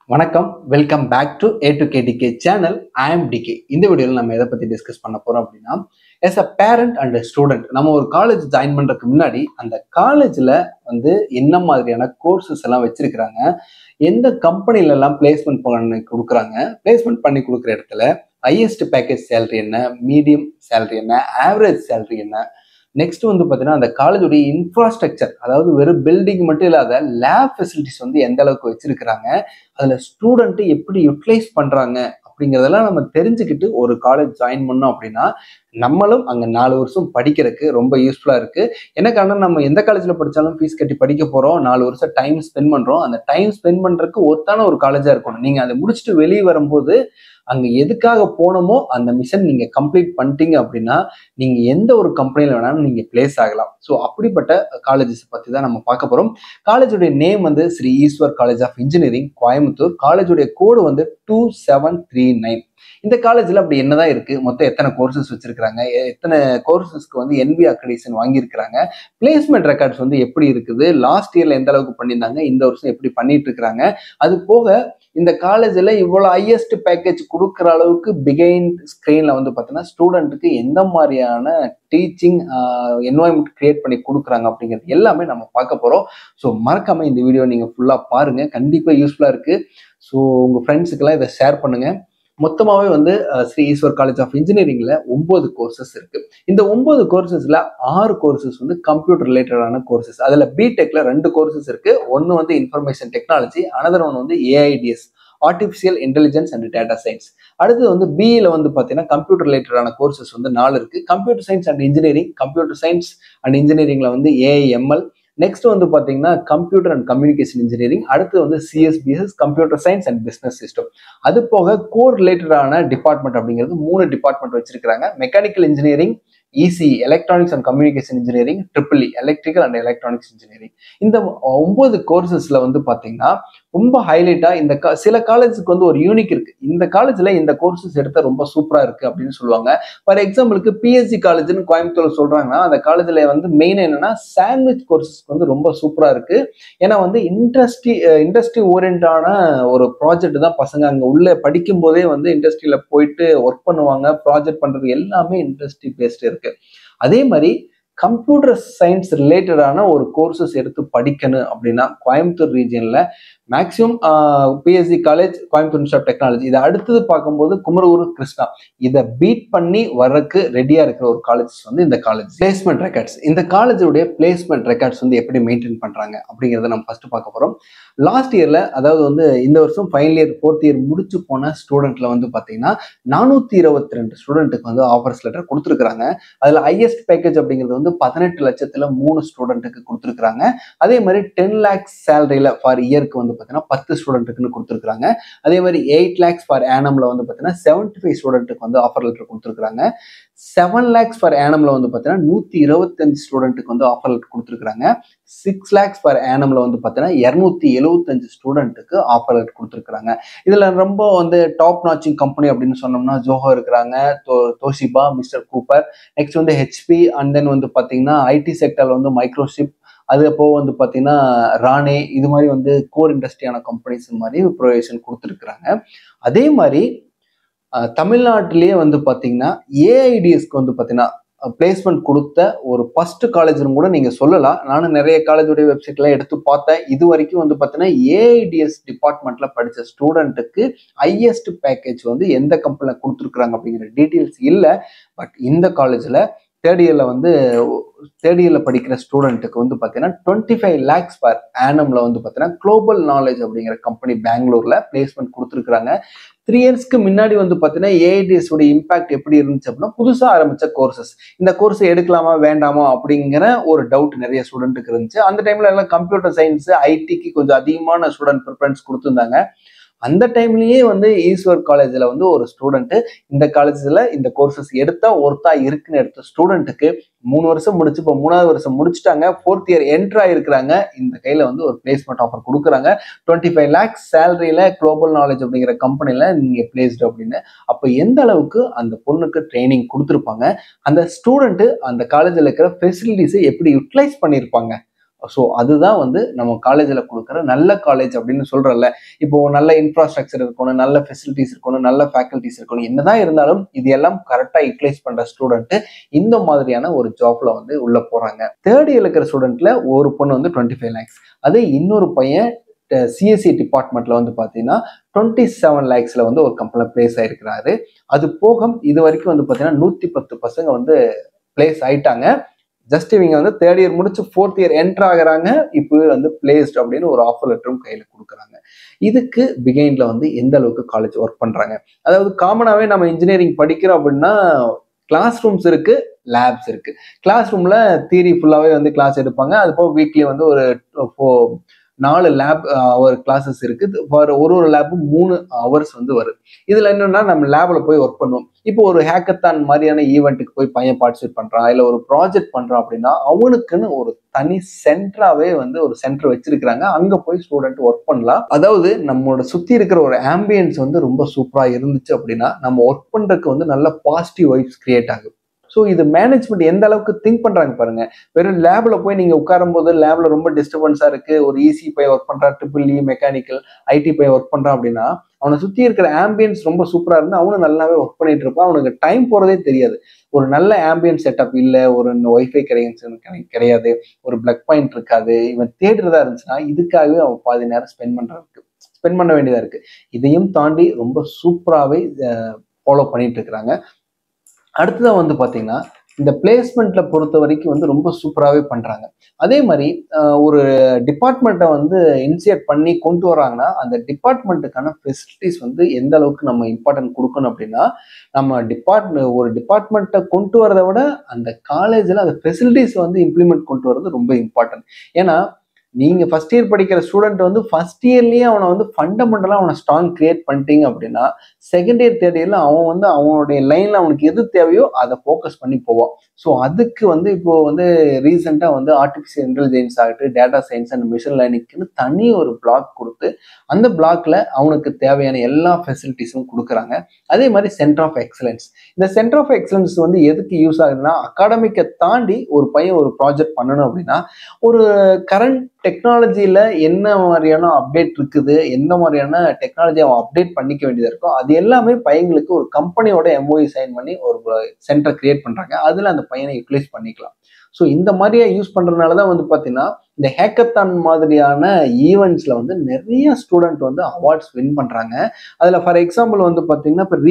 வணக்கம் welcome back to A to K DK channel I am DK இந்த வீடியோவில் நம்ம எதை பற்றி டிஸ்கஸ் பண்ண போகிறோம் அப்படின்னா as a parent and student நம்ம ஒரு காலேஜ் ஜாயின் பண்ணுறதுக்கு முன்னாடி அந்த காலேஜில் வந்து என்ன மாதிரியான கோர்சஸ் எல்லாம் வச்சிருக்கிறாங்க எந்த கம்பெனில எல்லாம் பிளேஸ்மெண்ட் பண்ணி கொடுக்குறாங்க பிளேஸ்மெண்ட் பண்ணி கொடுக்குற இடத்துல ஹையஸ்ட் பேக்கேஜ் சேலரி என்ன மீடியம் சேலரி என்ன ஆவரேஜ் சேலரி என்ன நெக்ஸ்ட் வந்து பார்த்தீங்கன்னா அந்த காலேஜுடைய இன்ஃப்ராஸ்ட்ரக்சர் அதாவது வெறும் பில்டிங் மட்டும் இல்லாத லேப் ஃபெசிலிட்டிஸ் வந்து எந்த அளவுக்கு வச்சிருக்கிறாங்க அதில் ஸ்டூடெண்ட்டு எப்படி யூட்டிலைஸ் பண்ணுறாங்க அப்படிங்கிறதெல்லாம் நம்ம தெரிஞ்சுக்கிட்டு ஒரு காலேஜ் ஜாயின் பண்ணோம் அப்படின்னா நம்மளும் அங்கே நாலு வருஷம் படிக்கிறதுக்கு ரொம்ப யூஸ்ஃபுல்லாக இருக்குது என்ன காரணம் நம்ம எந்த காலேஜில் படித்தாலும் ஃபீஸ் கட்டி படிக்க போகிறோம் நாலு வருஷம் டைம் ஸ்பெண்ட் பண்ணுறோம் அந்த டைம் ஸ்பெண்ட் பண்ணுறதுக்கு ஒருத்தான ஒரு காலேஜாக இருக்கணும் நீங்கள் அதை முடிச்சுட்டு வெளியே வரும்போது அங்கே எதுக்காக போனோமோ அந்த மிஷன் நீங்கள் கம்ப்ளீட் பண்ணிட்டீங்க அப்படின்னா நீங்கள் எந்த ஒரு கம்பெனியில் வேணாலும் நீங்கள் பிளேஸ் ஆகலாம் ஸோ அப்படிப்பட்ட காலேஜஸ் பற்றி தான் நம்ம பார்க்க போகிறோம் காலேஜுடைய நேம் வந்து Sri Eshwar college of engineering Coimbatore காலேஜுடைய கோடு வந்து டூ செவன் த்ரீ நைன் இந்த காலேஜில் அப்படி என்னதான் இருக்குது மொத்தம் எத்தனை கோர்சஸ் வச்சிருக்கிறாங்க எத்தனை கோர்சஸ்க்கு வந்து என்பி அக்ரிடேஷன் வாங்கியிருக்கிறாங்க பிளேஸ்மெண்ட் ரெக்கார்ட்ஸ் வந்து எப்படி இருக்குது லாஸ்ட் இயர்ல எந்த அளவுக்கு பண்ணியிருந்தாங்க இந்த வருஷம் எப்படி பண்ணிட்டு இருக்கிறாங்க அது போக இந்த காலேஜில் இவ்வளோ ஹையஸ்ட் பேக்கேஜ் கொடுக்குற அளவுக்கு பிகைண்ட் ஸ்க்ரீனில் வந்து பார்த்தீங்கன்னா ஸ்டூடெண்ட்டுக்கு எந்த மாதிரியான டீச்சிங் என்வாயன்மெண்ட் கிரியேட் பண்ணி கொடுக்குறாங்க அப்படிங்கிறது எல்லாமே நம்ம பார்க்க போகிறோம் ஸோ மறக்காமல் இந்த வீடியோ நீங்கள் ஃபுல்லாக பாருங்கள் கண்டிப்பாக யூஸ்ஃபுல்லாக இருக்குது ஸோ உங்கள் ஃப்ரெண்ட்ஸுக்கெல்லாம் இதை ஷேர் பண்ணுங்கள் மொத்தமாகவே வந்து ஸ்ரீ ஈஸ்வர் காலேஜ் ஆஃப் இன்ஜினியரிங்கில் ஒம்பது கோர்சஸ் இருக்கு இந்த ஒம்பது கோர்சஸில் ஆறு கோர்சஸ் வந்து கம்ப்யூட்டர் ரிலேட்டடான கோர்சஸ் அதில் பிடெக்ல ரெண்டு கோர்சஸ் இருக்கு ஒன்று வந்து இன்ஃபர்மேஷன் டெக்னாலஜி அனதர் ஒன் வந்து AIDS artificial intelligence and data science அடுத்து வந்து பிஇல வந்து பார்த்தீங்கன்னா கம்ப்யூட்டர் ரிலேட்டடான கோர்சஸ் வந்து நாலு இருக்கு computer science and engineering computer science and இன்ஜினியரிங்ல வந்து ஏஐஎம்எல் நெக்ஸ்ட் வந்து பார்த்தீங்கன்னா கம்ப்யூட்டர் அண்ட் கம்யூனிகேஷன் இன்ஜினியரிங் அடுத்து வந்து CSBS computer science and business system அது போக கோர் ரிலேட்டடான டிபார்ட்மெண்ட் அப்படிங்கிறது மூணு டிபார்ட்மெண்ட் வச்சிருக்காங்க mechanical engineering EC electronics and communication engineering triple electrical and electronics engineering இந்த ஒன்பது கோர்சஸ்ல வந்து பாத்தீங்கன்னா ரொம்ப ஹைலைட்டா இந்த சில காலேஜுக்கு வந்து ஒரு யூனிக் இருக்கு இந்த காலேஜ்ல இந்த கோர்சஸ் எடுத்தா ரொம்ப சூப்பரா இருக்கு அப்படின்னு சொல்லுவாங்க ஃபார் எக்ஸாம்பிளுக்கு பிஎஸ்சி காலேஜ்னு கோயம்புத்தூர் சொல்றாங்கன்னா அந்த காலேஜ்ல வந்து மெயின் என்னன்னா சாண்ட்விச் கோர்சஸ்க்கு வந்து ரொம்ப சூப்பரா இருக்கு ஏன்னா வந்து இண்டஸ்ட்ரி இண்டஸ்ட்ரி ஓரியன்டான ஒரு ப்ராஜெக்ட் தான் பசங்க அங்க உள்ள படிக்கும் போதே வந்து இண்டஸ்ட்ரியில போயிட்டு ஒர்க் பண்ணுவாங்க ப்ராஜெக்ட் பண்றது எல்லாமே இண்டஸ்ட்ரி பேஸ்ட் இருக்கு அதே மாதிரி கம்ப்யூட்டர் சயின்ஸ் ரிலேட்டடான ஒரு கோர்சஸ் எடுத்து படிக்கணும் அப்படின்னா கோயம்புத்தூர் ரீஜியனில் maximum PSC college Coimbatore institute of technology இதை அடுத்தது பார்க்கும்போது குமரகுரு கிருஷ்ணா இதை பீட் பண்ணி வர்றதுக்கு ரெடியாக இருக்கிற ஒரு காலேஜ் வந்து இந்த காலேஜ் பிளேஸ்மெண்ட் ரெக்கார்ட்ஸ் இந்த காலேஜுடைய பிளேஸ்மெண்ட் ரெக்கார்ட்ஸ் வந்து எப்படி மெயின்டைன் பண்ணுறாங்க அப்படிங்கிறத நம்ம ஃபர்ஸ்ட் பார்க்க போகிறோம் லாஸ்ட் இயரில் அதாவது வந்து இந்த வருஷம் ஃபைனல் இயர் ஃபோர்த் இயர் முடிச்சு போன ஸ்டூடெண்ட்ல வந்து பார்த்தீங்கன்னா நானூற்றி இருபத்தி ரெண்டு ஸ்டூடெண்ட்டுக்கு வந்து ஆஃபர்ஸ் லெட்டர் கொடுத்துருக்காங்க அதில் ஹையஸ்ட் பேக்கேஜ் அப்படிங்கிறது வந்து பதினெட்டு லட்சத்தில் மூணு ஸ்டூடெண்ட்டுக்கு கொடுத்துருக்காங்க அதே மாதிரி டென் லேக்ஸ் சேலரியில் ஃபார் இயருக்கு வந்து பார்த்தீங்கன்னா பத்து ஸ்டூடெண்ட்டுக்குன்னு கொடுத்துருக்காங்க அதே மாதிரி எயிட் லேக்ஸ் ஃபார் ஆனம்ல வந்து பார்த்தீங்கன்னா செவன்டி ஃபைவ் ஸ்டூடெண்ட்டுக்கு வந்து ஆஃபர் லெட்டர் கொடுத்துருக்காங்க செவன் லேக்ஸ் ஃபார் ஆனம்ல வந்து பார்த்தீங்கன்னா நூற்றி இருபத்தஞ்சு ஸ்டூடெண்ட்டுக்கு வந்து ஆஃபர் லெட்டர் கொடுத்துருக்காங்க சிக்ஸ் லேக்ஸ் ஃபார் ஆனம்ல வந்து பார்த்தீங்கன்னா இரநூத்தி எழுபத்தஞ்சு ஸ்டூடெண்ட்டுக்கு ஆஃபர் லெட்டர் கொடுத்துருக்காங்க இதில் ரொம்ப வந்து டாப் நாச்சிங் கம்பெனி அப்படின்னு சொன்னோம்னா ஜோஹோ இருக்கிறாங்க தோ தோஷிபா மிஸ்டர் கூப்பர் நெக்ஸ்ட் வந்து ஹெச்பி அண்ட் தென் வந்து பார்த்தீங்கன்னா ஐடி செக்டர்ல வந்து மைக்ரோஷிப் அது அப்போ வந்து பார்த்தீங்கன்னா ராணே இது மாதிரி வந்து கோர் இண்டஸ்ட்ரியான கம்பெனிஸ் மாதிரி ப்ரொவேஷன் கொடுத்துருக்குறாங்க அதே மாதிரி தமிழ்நாட்டிலேயே வந்து பார்த்தீங்கன்னா ஏஐடிஎஸ்க்கு வந்து பார்த்தீங்கன்னா பிளேஸ்மெண்ட் கொடுத்த ஒரு ஃபர்ஸ்ட் காலேஜ்னு கூட நீங்கள் சொல்லலாம் நானும் நிறைய காலேஜுடைய வெப்சைட்லாம் எடுத்து பார்த்தேன் இது வரைக்கும் வந்து பார்த்தீங்கன்னா ஏஐடிஎஸ் டிபார்ட்மெண்ட்டில் படித்த ஸ்டூடெண்ட்டுக்கு ஹையஸ்ட் பேக்கேஜ் வந்து எந்த கம்பெனியில் கொடுத்துருக்குறாங்க அப்படிங்கிற டீட்டெயில்ஸ் இல்லை பட் இந்த காலேஜில் தேர்ட் இயரில் வந்து தேர்ட் இயரில் படிக்கிற ஸ்டூடெண்ட்டுக்கு வந்து பார்த்தீங்கன்னா டுவெண்ட்டி ஃபைவ் லேக்ஸ் பர் ஆனமில் வந்து பார்த்தீங்கன்னா குளோபல் நாலேஜ் அப்படிங்கிற கம்பெனி பெங்களூரில் பிளேஸ்மெண்ட் கொடுத்துருக்குறாங்க த்ரீ இயர்ஸ்க்கு முன்னாடி வந்து பார்த்தீங்கன்னா ஏஐடிஎஸ் உடைய இம்பாக்ட் எப்படி இருந்துச்சு அப்படின்னா புதுசாக ஆரம்பிச்ச கோர்சஸ் இந்த கோர்ஸ் எடுக்கலாமா வேண்டாமா அப்படிங்கிற ஒரு டவுட் நிறைய ஸ்டூடெண்ட்டுக்கு இருந்துச்சு அந்த டைம்ல எல்லாம் கம்ப்யூட்டர் சயின்ஸ் ஐடிக்கு கொஞ்சம் அதிகமான ஸ்டூடெண்ட் ப்ரிஃபரன்ஸ் கொடுத்துருந்தாங்க அந்த டைம்லயே வந்து ஈஸ்வர் காலேஜில் வந்து ஒரு ஸ்டூடெண்ட்டு இந்த காலேஜில் இந்த கோர்சஸ் எடுத்தா ஒருத்தா இருக்குன்னு எடுத்த ஸ்டூடெண்ட்டுக்கு மூணு வருஷம் முடிச்சு இப்போ மூணாவது வருஷம் முடிச்சுட்டாங்க ஃபோர்த் இயர் என்ட்ரு ஆயிருக்கிறாங்க இந்த கையில் வந்து ஒரு பிளேஸ்மெண்ட் ஆஃபர் கொடுக்குறாங்க டுவெண்ட்டி ஃபைவ் லேக்ஸ் சேலரியில் குளோபல் நாலேஜ் அப்படிங்கிற கம்பெனியில் நீங்கள் பிளேஸ்டு அப்படின்னு அப்போ எந்த அளவுக்கு அந்த பொண்ணுக்கு ட்ரைனிங் கொடுத்துருப்பாங்க அந்த ஸ்டூடெண்ட்டு அந்த காலேஜில் இருக்கிற ஃபெசிலிட்டிஸை எப்படி யூட்டிலைஸ் பண்ணியிருப்பாங்க ஸோ அதுதான் வந்து நம்ம காலேஜில் கொடுக்குற நல்ல காலேஜ் அப்படின்னு சொல்கிறல்ல இப்போ நல்ல இன்ஃப்ராஸ்ட்ரக்சர் இருக்கணும் நல்ல ஃபெசிலிட்டிஸ் இருக்கணும் நல்ல ஃபேக்கல்ட்டிஸ் இருக்கணும் என்னதான் இருந்தாலும் இது எல்லாம் கரெக்டாக யூட்டிலைஸ் பண்ணுற ஸ்டூடெண்ட்டு இந்த மாதிரியான ஒரு ஜாப்ல வந்து உள்ள போகிறாங்க தேர்ட் இயர் இருக்கிற ஸ்டூடெண்ட்ல ஒரு பொண்ணு வந்து டுவெண்ட்டி ஃபைவ் லேக்ஸ் அதே இன்னொரு பையன் சிஎஸ்சி டிபார்ட்மெண்ட்ல வந்து பார்த்தீங்கன்னா டுவெண்ட்டி செவன் லேக்ஸ்ல வந்து ஒரு கம்பெனியில் பிளேஸ் ஆயிருக்கிறாரு அது போக இது வரைக்கும் வந்து பார்த்தீங்கன்னா நூற்றி பத்து பசங்க வந்து பிளேஸ் ஆயிட்டாங்க ஜஸ்ட் இவங்க வந்து தேர்ட் இயர் முடிச்சு ஃபோர்த் இயர் என்டர் ஆகுறாங்க இப்போ வந்து பிளேஸ்ட் அப்படின்னு ஒரு ஆஃபர் லெட்டரும் கையில் கொடுக்குறாங்க இதுக்கு பிகைன்ல வந்து எந்த அளவுக்கு காலேஜ் ஒர்க் பண்றாங்க அதாவது காமனாகவே நம்ம இன்ஜினியரிங் படிக்கிறோம் அப்படின்னா கிளாஸ் ரூம்ஸ் இருக்கு லேப்ஸ் இருக்கு கிளாஸ் ரூம்ல தியரி ஃபுல்லாவே வந்து கிளாஸ் எடுப்பாங்க அது போக வீக்லி வந்து ஒரு நாலு லேப் அவர் கிளாஸஸ் இருக்கு ஒரு ஒரு லேபும் மூணு ஹவர்ஸ் வந்து வருது இதுல என்னன்னா நம்ம லேப்ல போய் ஒர்க் பண்ணுவோம் இப்போ ஒரு ஹேக்கத்தான் மாதிரியான ஈவெண்ட்டுக்கு போய் பையன் பார்ட்டிசிபேட் பண்றான் இல்ல ஒரு ப்ராஜெக்ட் பண்றான் அப்படின்னா அவனுக்குன்னு ஒரு தனி சென்டராகவே வந்து ஒரு சென்டர் வச்சிருக்கிறாங்க அங்க போய் ஸ்டூடெண்ட் ஒர்க் பண்ணலாம் அதாவது நம்மளோட சுத்தி இருக்கிற ஒரு ஆம்பியன்ஸ் வந்து ரொம்ப சூப்பரா இருந்துச்சு அப்படின்னா நம்ம ஒர்க் பண்றதுக்கு வந்து நல்ல பாசிட்டிவ் வைப்ஸ் கிரியேட் ஆகும் ஸோ இது மேனேஜ்மெண்ட் எந்த அளவுக்கு திங்க் பண்றாங்க பாருங்க வெறும் லேப்ல போய் நீங்க உட்காரும் போது லேப்ல ரொம்ப டிஸ்டர்பன்ஸா இருக்கு ஒரு ஈசி பை ஒர்க் பண்றா triple E mechanical IT by work பண்றான் அப்படின்னா அவனை சுத்தி இருக்கிற ஆம்பியன்ஸ் ரொம்ப சூப்பரா இருந்து அவனும் நல்லாவே ஒர்க் பண்ணிட்டு இருப்பான் அவனுக்கு டைம் போறதே தெரியாது ஒரு நல்ல ஆம்பியன்ஸ் செட்டப் இல்லை ஒரு ஒய்ஃபை கிடையாது கிடையாது ஒரு பிளக் பாயிண்ட் இருக்காது இவன் தேடுறதா இருந்துச்சுன்னா இதுக்காகவே அவன் பாதி நேரம் ஸ்பெண்ட் பண்றதுக்கு ஸ்பெண்ட் பண்ண வேண்டியதா இருக்கு இதையும் தாண்டி ரொம்ப சூப்பராகவே ஃபாலோ பண்ணிட்டு இருக்கிறாங்க அடுத்ததான் வந்து பார்த்தீங்கன்னா இந்த பிளேஸ்மெண்ட்ல பொறுத்த வரைக்கும் வந்து ரொம்ப சூப்பராகவே பண்றாங்க அதே மாதிரி ஒரு டிபார்ட்மெண்ட்டை வந்து இனிஷியேட் பண்ணி கொண்டு வராங்கன்னா அந்த டிபார்ட்மெண்ட்டுக்கான ஃபெசிலிட்டிஸ் வந்து எந்த அளவுக்கு நம்ம இம்பார்ட்டன்ட் கொடுக்கணும் அப்படின்னா நம்ம டிபார்ட்மெண்ட் ஒரு டிபார்ட்மெண்ட்டை கொண்டு வரதை விட அந்த காலேஜில் அந்த ஃபெசிலிட்டிஸ் வந்து இம்ப்ளிமெண்ட் கொண்டு வரது ரொம்ப இம்பார்ட்டன்ட் ஏன்னா நீங்க ஃபர்ஸ்ட் இயர் படிக்கிற ஸ்டூடெண்ட் வந்து ஃபர்ஸ்ட் இயர்லயே அவனை வந்து ஃபண்டமெண்டலா அவனை ஸ்ட்ராங் கிரியேட் பண்ணிட்டீங்க அப்படின்னா செகண்ட் இயர் தேர்ட் இயர்ல அவன் வந்து அவனுடைய லைன்ல அவனுக்கு எது தேவையோ அதை ஃபோக்கஸ் பண்ணி போவான் ஸோ அதுக்கு வந்து இப்போ வந்து ரீசெண்டா வந்து ஆர்டிஃபிஷியல் இன்டெலிஜென்ஸ் ஆகட்டும் டேட்டா சயின்ஸ் அண்ட் மிஷின் லேர்னிங்னு தனி ஒரு பிளாக் கொடுத்து அந்த பிளாக்ல அவனுக்கு தேவையான எல்லா ஃபெசிலிட்டிஸும் கொடுக்குறாங்க அதே மாதிரி சென்டர் ஆஃப் எக்ஸலன்ஸ் இந்த சென்டர் ஆஃப் எக்ஸலன்ஸ் வந்து எதுக்கு யூஸ் ஆகுதுன்னா அகாடமிக்கை தாண்டி ஒரு பையன் ஒரு ப்ராஜெக்ட் பண்ணணும் அப்படின்னா ஒரு கரண்ட் டெக்னாலஜியில் என்ன மாதிரியான அப்டேட் இருக்குது எந்த மாதிரியான டெக்னாலஜி அவன் அப்டேட் பண்ணிக்க வேண்டியதாக இருக்கோ அது எல்லாமே பையங்களுக்கு ஒரு கம்பெனியோட எம்ஓஇ சைன் பண்ணி ஒரு சென்டர் கிரியேட் பண்ணுறாங்க அதில் அந்த பையனை யூட்டிலைஸ் பண்ணிக்கலாம் ஸோ இந்த மாதிரியா யூஸ் பண்ணுறதுனால தான் வந்து பார்த்தீங்கன்னா இந்த ஹேக்கத்தான் மாதிரியான ஈவெண்ட்ஸில் வந்து நிறைய ஸ்டூடெண்ட் வந்து அவார்ட்ஸ் வின் பண்ணுறாங்க அதில் ஃபார் எக்ஸாம்பிள் வந்து பார்த்தீங்கன்னா இப்போ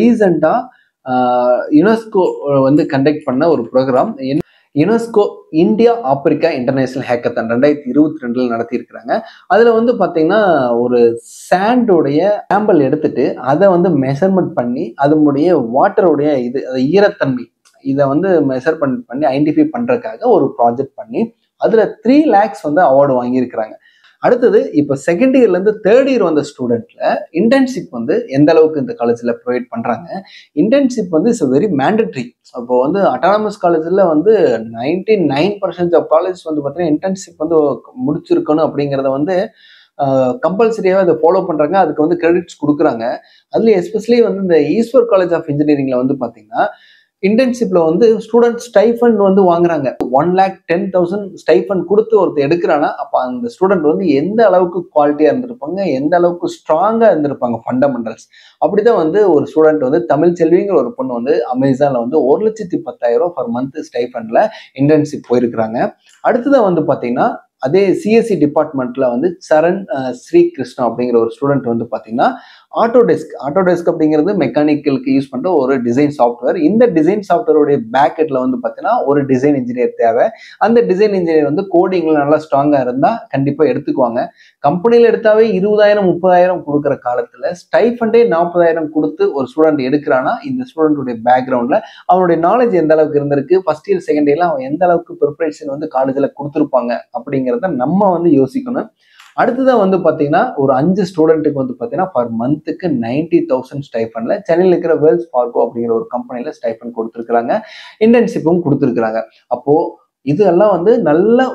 ரீசெண்டாக யுனெஸ்கோ வந்து கண்டக்ட் பண்ண ஒரு programme UNESCO India Africa international hackathon ரெண்டாயிரத்தி இருபத்தி ரெண்டுல நடத்தியிருக்கிறாங்க அதுல வந்து பாத்தீங்கன்னா ஒரு சாண்டோடைய சாம்பிள் எடுத்துட்டு அதை வந்து மெஷர்மெண்ட் பண்ணி அதனுடைய வாட்டருடைய இது ஈரத்தன்மை இதை வந்து மெஷர் பண்ணி பண்ணி ஐடென்டிஃபை பண்றதுக்காக ஒரு ப்ராஜெக்ட் பண்ணி அதுல த்ரீ லேக்ஸ் வந்து அவார்டு வாங்கியிருக்கிறாங்க அடுத்தது இப்போ செகண்ட் இயர்ல இருந்து தேர்ட் இயர் வந்த ஸ்டூடெண்ட்ல இன்டர்ன்ஷிப் வந்து எந்த அளவுக்கு இந்த காலேஜ்ல ப்ரொவைட் பண்றாங்க இன்டர்ன்ஷிப் வந்து இட்ஸ் வெரி மேண்டட்ரி அப்போ வந்து அட்டானமஸ் காலேஜில் வந்து ninety nine percent of college வந்து பார்த்தீங்கன்னா இன்டர்ன்ஷிப் வந்து முடிச்சிருக்கணும் அப்படிங்கிறத வந்து கம்பல்சரியாக அதை ஃபாலோ பண்ணுறாங்க அதுக்கு வந்து கிரெடிட்ஸ் கொடுக்குறாங்க அதுலேயும் எஸ்பெஷலி வந்து இந்த ஈஸ்வர் காலேஜ் ஆஃப் இன்ஜினியரிங்கில் வந்து பார்த்தீங்கன்னா இன்டர்ன்ஷிப்ல வந்து ஸ்டூடெண்ட் ஸ்டைஃபண்ட் வந்து வாங்குறாங்க one lakh ten thousand stipend கொடுத்து ஒருத்தர் எடுக்கிறான்னா அப்போ அந்த ஸ்டூடெண்ட் வந்து எந்த அளவுக்கு குவாலிட்டியா இருந்திருப்பாங்க எந்த அளவுக்கு ஸ்ட்ராங்கா இருந்திருப்பாங்க ஃபண்டமெண்டல்ஸ் அப்படிதான் வந்து ஒரு ஸ்டூடெண்ட் வந்து தமிழ் செல்விங்கிற ஒரு பொண்ணு வந்து அமேசான்ல வந்து ஒரு லட்சத்தி பத்தாயிரம் ரூபாய் பர் மந்த் ஸ்டைஃபண்ட்ல இன்டர்ன்ஷிப் போயிருக்கிறாங்க அடுத்ததான் வந்து பாத்தீங்கன்னா அதே சிஎஸ்சி டிபார்ட்மெண்ட்ல வந்து சரண் ஸ்ரீ கிருஷ்ணா அப்படிங்கிற ஒரு ஸ்டூடெண்ட் வந்து பாத்தீங்கன்னா ஆட்டோடெஸ்க் ஆட்டோடெஸ்க் அப்படிங்கிறது மெக்கானிக்கலுக்கு யூஸ் பண்ற ஒரு டிசைன் சாஃப்ட்வேர் இந்த டிசைன் சாஃப்ட்வேருடைய பேக்கெட்ல வந்து பாத்தீங்கன்னா ஒரு டிசைன் இன்ஜினியர் தேவை அந்த டிசைன் இன்ஜினியர் வந்து கோடிங்ல நல்லா ஸ்ட்ராங்கா இருந்தா கண்டிப்பா எடுத்துக்குவாங்க கம்பெனில எடுத்தாவே இருபதாயிரம் முப்பதாயிரம் கொடுக்குற காலத்துல ஸ்டைஃபண்டே நாற்பதாயிரம் கொடுத்து ஒரு ஸ்டூடெண்ட் எடுக்கிறான்னா இந்த ஸ்டூடெண்டுடைய பேக்ரவுண்ட்ல அவனுடைய நாலேஜ் எந்த அளவுக்கு இருந்திருக்கு ஃபர்ஸ்ட் இயர் செகண்ட் இயர்ல அவன் எந்த அளவுக்கு ப்ரிப்பரேஷன் வந்து காலேஜ்ல கொடுத்துருப்பாங்க அப்படிங்கிறத நம்ம வந்து யோசிக்கணும் அடுத்ததான் வந்து பார்த்தீங்கன்னா ஒரு அஞ்சு ஸ்டூடெண்ட்டுக்கு வந்து பார்த்தீங்கன்னா பர் மந்த்துக்கு நைன்டி தௌசண்ட் ஸ்டைஃபன்ல சென்னையில் இருக்கிற வேல்ஸ் ஃபார்கோ அப்படிங்கிற ஒரு கம்பெனியில் ஸ்டைஃபன் கொடுத்துருக்குறாங்க இன்டர்ன்ஷிப்பும் கொடுத்துருக்குறாங்க அப்போ இதெல்லாம் வந்து நல்ல ஒரு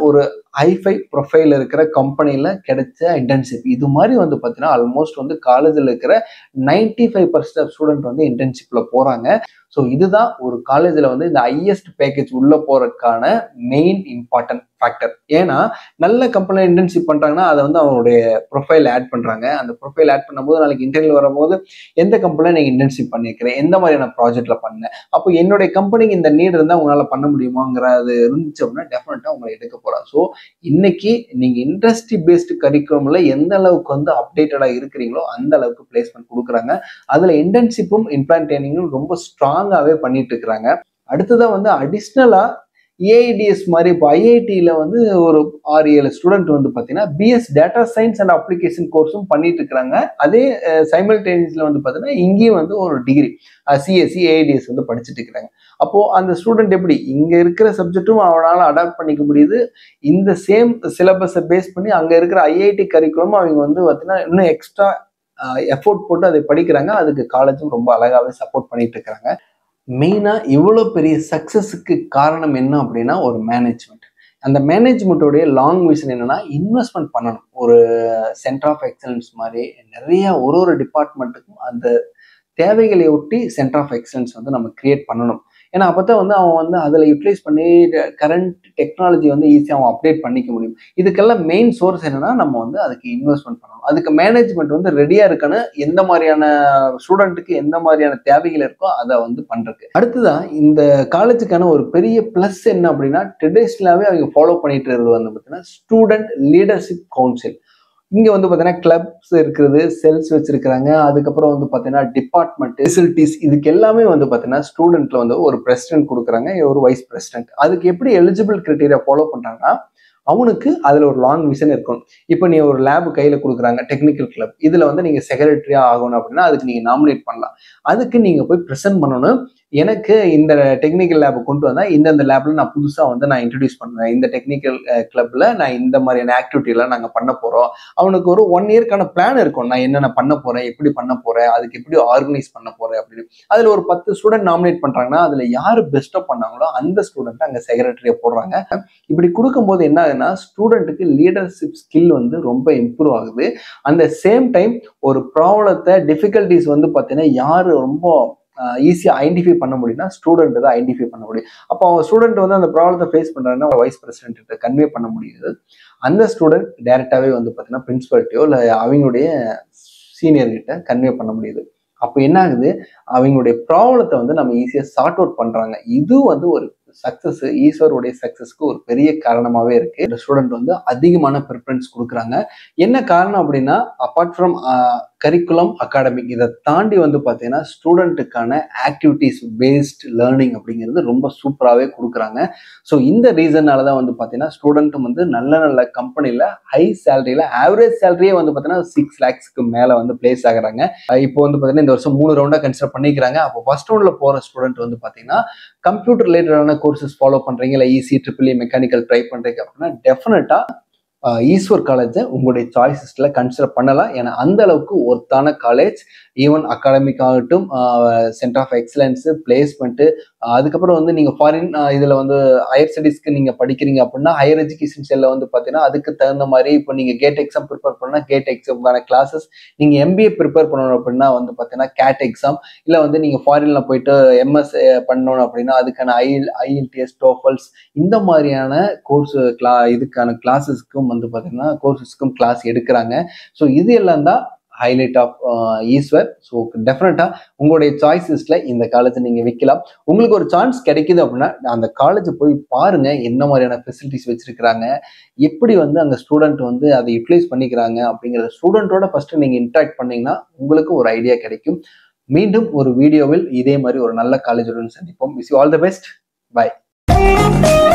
ஹைஃபை ப்ரொஃபைல் இருக்கிற கம்பெனியில் கிடைச்ச இன்டர்ன்ஷிப் இது மாதிரி வந்து பார்த்தீங்கன்னா ஆல்மோஸ்ட் வந்து காலேஜில் இருக்கிற ninety five percent of student வந்து இன்டர்ன்ஷிப்பில் போகிறாங்க ஸோ இதுதான் ஒரு காலேஜில் வந்து இந்த ஹையஸ்ட் பேக்கேஜ் உள்ளே போகிறதுக்கான மெயின் இம்பார்ட்டன்ட் ஃபேக்டர் ஏன்னா நல்ல கம்பெனியில் இன்டர்ன்ஷிப் பண்ணுறாங்கன்னா அதை வந்து அவங்களுடைய ப்ரொஃபைல் ஆட் பண்ணுறாங்க அந்த ப்ரொஃபைல் ஆட் பண்ணும்போது நாளைக்கு இன்டர்வியூ வரும்போது எந்த கம்பெனியில் நீங்கள் இன்டர்ன்ஷிப் பண்ணியிருக்கிறேன் எந்த மாதிரியான ப்ராஜெக்ட்ல பண்ணேன் அப்போ என்னுடைய கம்பெனிக்கு இந்த நீட் இருந்தால் உங்களால் பண்ண முடியுமாங்கிறது இருந்துச்சு அப்படின்னா டெஃபினட்டாக உங்களை எடுக்க போகிறோம் ஸோ இன்னைக்கு நீங்கள் இண்டஸ்ட்ரி பேஸ்டு கரிக்குலமில் எந்த அளவுக்கு வந்து அப்டேட்டடாக இருக்கிறீங்களோ அந்த அளவுக்கு பிளேஸ்மெண்ட் கொடுக்குறாங்க அதில் இன்டர்ன்ஷிப்பும் இம்ப்ளான் ட்ரைனிங்கும் ரொம்ப ஸ்ட்ராங்காகவே பண்ணிட்டு இருக்கிறாங்க அடுத்ததாக வந்து அடிஷ்னலாக ஏஐடிஎஸ் மாதிரி இப்போ ஐஐடியில் வந்து ஒரு ஆறு ஏழு ஸ்டூடெண்ட் வந்து பார்த்தீங்கன்னா BS data science and application கோர்ஸும் பண்ணிட்டு இருக்கிறாங்க அதே சைமல்டேனியஸில் வந்து பார்த்தீங்கன்னா இங்கேயும் வந்து ஒரு டிகிரி சிஎஸ்சி ஏஐடிஎஸ் வந்து படிச்சுட்டு இருக்கிறாங்க அப்போது அந்த ஸ்டூடெண்ட் எப்படி இங்கே இருக்கிற சப்ஜெக்ட்டும் அவனால் அடாப்ட் பண்ணிக்க முடியுது இந்த சேம் சிலபஸை பேஸ் பண்ணி அங்கே இருக்கிற ஐஐடி கரிக்குலமும் அவங்க வந்து பார்த்தீங்கன்னா இன்னும் எக்ஸ்ட்ரா எஃபோர்ட் போட்டு அதை படிக்கிறாங்க அதுக்கு காலேஜும் ரொம்ப அழகாகவே சப்போர்ட் பண்ணிட்டு இருக்கிறாங்க மெயினாக இவ்வளோ பெரிய சக்ஸஸுக்கு காரணம் என்ன அப்படின்னா ஒரு மேனேஜ்மெண்ட் அந்த மேனேஜ்மெண்ட்டோடைய லாங் விஷன் என்னன்னா இன்வெஸ்ட்மெண்ட் பண்ணணும் ஒரு சென்டர் ஆஃப் எக்ஸலன்ஸ் மாதிரி நிறைய ஒரு ஒரு டிபார்ட்மெண்ட்டுக்கும் அந்த தேவைகளை ஒட்டி சென்டர் ஆஃப் எக்ஸலன்ஸ் வந்து நம்ம கிரியேட் பண்ணணும் ஏன்னா அப்போ தான் வந்து அவன் வந்து அதில் யூட்டிலைஸ் பண்ணி கரண்ட் டெக்னாலஜி வந்து ஈஸியாக அவன் அப்டேட் பண்ணிக்க முடியும் இதுக்கெல்லாம் மெயின் சோர்ஸ் என்னன்னா நம்ம வந்து அதுக்கு இன்வெஸ்ட்மெண்ட் பண்ணணும் அதுக்கு மேனேஜ்மெண்ட் வந்து ரெடியாக இருக்கணும் எந்த மாதிரியான ஸ்டூடெண்ட்டுக்கு எந்த மாதிரியான தேவைகள் இருக்கோ அதை வந்து பண்ணுறதுக்கு அடுத்ததான் இந்த காலேஜுக்கான ஒரு பெரிய ப்ளஸ் என்ன அப்படின்னா ட்ரெடிஷ்னலாகவே அவங்க ஃபாலோ பண்ணிட்டு இருக்கிறது வந்து பார்த்தீங்கன்னா ஸ்டூடெண்ட் லீடர்ஷிப் கவுன்சில் இங்கே வந்து பார்த்தீங்கன்னா கிளப்ஸ் இருக்குது செல்ஸ் வச்சிருக்கிறாங்க அதுக்கப்புறம் வந்து பார்த்தீங்கன்னா டிபார்ட்மெண்ட் ஃபெசிலிட்டிஸ் இதுக்கு எல்லாமே வந்து பார்த்தீங்கன்னா ஸ்டூடெண்ட்ல வந்து ஒரு பிரசிடென்ட் கொடுக்குறாங்க ஒரு வைஸ் பிரசிடென்ட் அதுக்கு எப்படி எலிஜிபிள் கிரைட்டீரியா ஃபாலோ பண்ணுறாங்கன்னா அவனுக்கு அதில் ஒரு லாங் விஷன் இருக்கணும் இப்போ நீ ஒரு லேப் கையில் கொடுக்குறாங்க டெக்னிக்கல் கிளப் இதில் வந்து நீங்கள் செக்ரட்டரியாக ஆகணும் அப்படின்னா அதுக்கு நீங்கள் நாமினேட் பண்ணலாம் அதுக்கு நீங்கள் போய் ப்ரெசென்ட் பண்ணணும் எனக்கு இந்த டெக்னிக்கல் லேப் கொண்டு வந்தால் இந்தந்த லேப்ல நான் புதுசாக வந்து நான் இன்ட்ரடியூஸ் பண்ணுவேன் இந்த டெக்னிக்கல் கிளப்ல நான் இந்த மாதிரியான ஆக்டிவிட்டிலாம் நாங்கள் பண்ண போகிறோம் அவனுக்கு ஒரு ஒன் இயர்க்கான பிளான் இருக்கும் நான் என்னென்ன பண்ண போகிறேன் எப்படி பண்ண போகிறேன் அதுக்கு எப்படி ஆர்கனைஸ் பண்ண போகிறேன் அப்படின்னு அதில் ஒரு பத்து ஸ்டூடெண்ட் நாமினேட் பண்ணுறாங்கன்னா அதில் யார் பெஸ்ட்டாக பண்ணாங்களோ அந்த ஸ்டூடெண்ட் அங்கே செக்ரட்டரியை போடுறாங்க இப்படி கொடுக்கும்போது என்ன ஆகுதுன்னா ஸ்டூடெண்ட்டுக்கு லீடர்ஷிப் ஸ்கில் வந்து ரொம்ப இம்ப்ரூவ் ஆகுது அந்த சேம் டைம் ஒரு ப்ராப்ளத்தை டிஃபிகல்டிஸ் வந்து பார்த்தீங்கன்னா யார் ரொம்ப ஈஸியாக ஐடென்டிஃபை பண்ண முடியும்னா ஸ்டூடெண்ட் தான் ஐடென்டிஃபை பண்ண முடியும் அப்போ அவங்க ஸ்டூடெண்ட் வந்து அந்த ப்ராப்ளத்தை ஃபேஸ் பண்ணுறாங்கன்னா வைஸ் பிரசிடென்ட் கன்வே பண்ண முடியுது அந்த ஸ்டூடெண்ட் டேரெக்டாகவே வந்து பார்த்தீங்கன்னா பிரின்சிபல்ட்டியோ இல்லை அவங்களுடைய சீனியர்கிட்ட கன்வே பண்ண முடியுது அப்போ என்ன ஆகுது அவங்களுடைய ப்ராப்ளத்தை வந்து நம்ம ஈஸியாக சார்ட் அவுட் பண்ணுறாங்க இது வந்து ஒரு சக்ஸஸ் ஈஸ்வருடைய சக்ஸஸ்க்கு ஒரு பெரிய காரணமாகவே இருக்கு இந்த ஸ்டூடெண்ட் வந்து அதிகமான ப்ரிஃபரன்ஸ் கொடுக்குறாங்க என்ன காரணம் அப்படின்னா அப்பார்ட் ஃப்ரம் கரிக்குலம் அகாடமிக் இதை தாண்டி வந்து பார்த்தீங்கன்னா ஸ்டூடெண்ட்டுக்கான ஆக்டிவிட்டீஸ் பேஸ்ட் லேர்னிங் அப்படிங்கிறது ரொம்ப சூப்பராகவே கொடுக்குறாங்க ஸோ இந்த ரீசன்னால தான் வந்து பார்த்தீங்கன்னா ஸ்டூடெண்ட்டும் வந்து நல்ல நல்ல கம்பெனியில் ஹை சேலரியில் ஆவரேஜ் சேலரியே வந்து பார்த்தீங்கன்னா சிக்ஸ் லேக்ஸ்க்கு மேலே வந்து பிளேஸ் ஆகுறாங்க இப்போ வந்து பார்த்தீங்கன்னா இந்த வருஷம் மூணு ரவுண்டாக கன்சிடர் பண்ணிக்கிறாங்க அப்போ ஃபர்ஸ்ட் ரவுண்டில் போகிற ஸ்டூடெண்ட் வந்து பார்த்தீங்கன்னா கம்ப்யூட்டர் ரிலேட்டடான கோர்சஸ் ஃபாலோ பண்ணுறீங்க இல்லை ஈஸி ட்ரிபிள் மெக்கானிக்கல் ட்ரை பண்ணுறீங்க அப்படின்னா டெஃபினட்டாக ஈஸ்வர் காலேஜை உங்களுடைய சாய்ஸஸில் கன்சிடர் பண்ணலாம் ஏன்னா அந்த அளவுக்கு ஒர்த்தான காலேஜ் ஈவன் அகாடமிக் ஆகட்டும் சென்டர் ஆஃப் எக்ஸலன்ஸு பிளேஸ்மெண்ட்டு அதுக்கப்புறம் வந்து நீங்கள் ஃபாரின் இதில் வந்து ஹையர் ஸ்டடீஸ்க்கு நீங்கள் படிக்கிறீங்க அப்படின்னா ஹையர் எஜுகேஷன் செல்லில் வந்து பார்த்தீங்கன்னா அதுக்கு தகுந்த மாதிரி இப்போ நீங்கள் கேட் எக்ஸாம் ப்ரிப்பேர் பண்ணால் கேட் எக்ஸாம்க்கான கிளாஸஸ் நீங்கள் எம்பிஏ ப்ரிப்பேர் பண்ணணும் அப்படின்னா வந்து பார்த்தீங்கன்னா கேட் எக்ஸாம் இல்லை வந்து நீங்கள் ஃபாரினில் போயிட்டு எம்எஸ் பண்ணணும் அப்படின்னா அதுக்கான ஐஎல் ஐஎல்டிஎஸ் டோஃபல்ஸ் இந்த மாதிரியான கோர்ஸ் கிளா இதுக்கான கிளாஸஸ்க்கும் வந்து பார்த்தீங்கன்னா கோர்சஸ்க்கும் கிளாஸ் எடுக்கிறாங்க ஸோ இது எல்லாம் தான் ஹைலைட் ஆஃப் ஈஸ்வர் ஸோ டெஃபினட்டாக உங்களுடைய சாய்ஸஸில் இந்த காலேஜை நீங்கள் வைக்கலாம் உங்களுக்கு ஒரு சான்ஸ் கிடைக்குது அப்படின்னா அந்த காலேஜை போய் பாருங்க என்ன மாதிரியான ஃபெசிலிட்டிஸ் வச்சிருக்கிறாங்க எப்படி வந்து அந்த ஸ்டூடெண்ட் வந்து அதை யூட்டிலைஸ் பண்ணிக்கிறாங்க அப்படிங்கிறத ஸ்டூடெண்ட்டோட ஃபர்ஸ்ட் நீங்கள் இன்ட்ராக்ட் பண்ணீங்கன்னா உங்களுக்கு ஒரு ஐடியா கிடைக்கும் மீண்டும் ஒரு வீடியோவில் இதே மாதிரி ஒரு நல்ல காலேஜுடன் சந்திப்போம் wish you all the best by